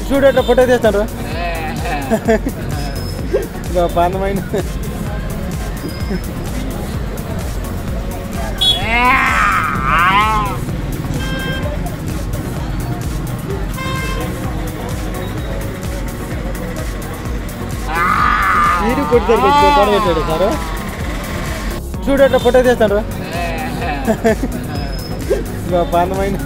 Studio అట్లా photo తీస్తాను గొప్ప అందమైన మీరు కొట్టారు ఫోటో పెట్టాడు సార్ స్టూడియో అట్లా ఫోటో తీస్తాను గొప్ప అందమైన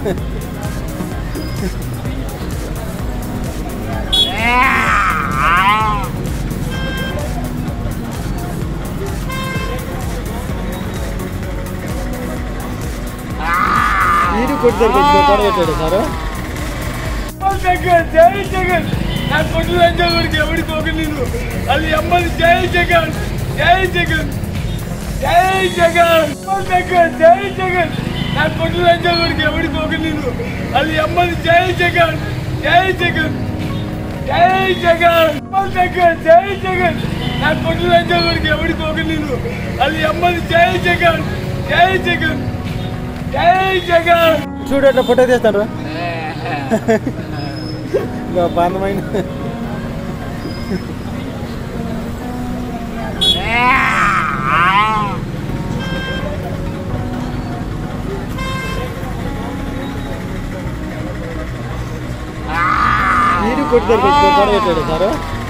మీరు కొట్టారు ఫోటో పెట్టాడు సార్ జగన్ జై జగన్ నా కొట్టు లంచగొడికి ఎవరికి ఒక నేను అది అమ్మది జై జగన్ జై జగన్ జై జగన్ జగన్ జై జగన్ నా కొట్టు లంచగొడికి ఎవరికి ఒక నేను అది అమ్మది జై జగన్ జై జగన్ జై జగన్ జగన్ జై జగన్ నా కొట్టు లంచగొడికి ఎవరికి ఒక నేను అది అమ్మది జై జగన్ జై జగన్ జై జగన్ స్టూడియో అట్లా ఫోటో తీస్తాను గొప్ప అందమైన మీరు కొట్టారు ఫోటో పెట్టాడు సార్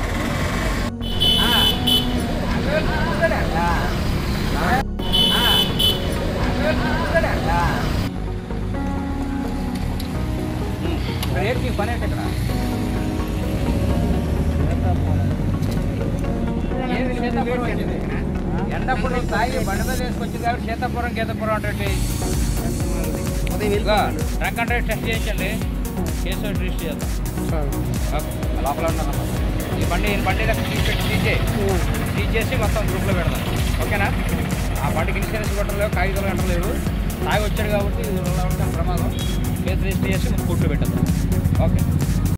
ఏంటి పని ఏంటి ఇక్కడ ఏది సీతాపురం వచ్చింది ఎండప్పుడు తాగి బండి మీద వేసుకొచ్చింది కాబట్టి సీతాపురం గీతాపురం అంటే ట్రంక్ అండ్ డ్రైవ్ టెస్ట్ చేయించండి కేసు రిజిస్టర్ చేద్దాం ఓకే. లోపల ఉన్నదమ్మా ఈ బండి ఈ బండి దగ్గర తీసి తీసే తీసేసి మొత్తం గ్రూప్లో పెడదాం ఓకేనా ఆ బండికి ఇన్సూరెన్స్ కొట్టలేవు కాగితాలు కట్టలేవు తాగి వచ్చాడు కాబట్టి ఇది ప్రమాదం కేసు రిజిస్టర్ చేసి కొట్టు పెట్టద్దాం ఓకే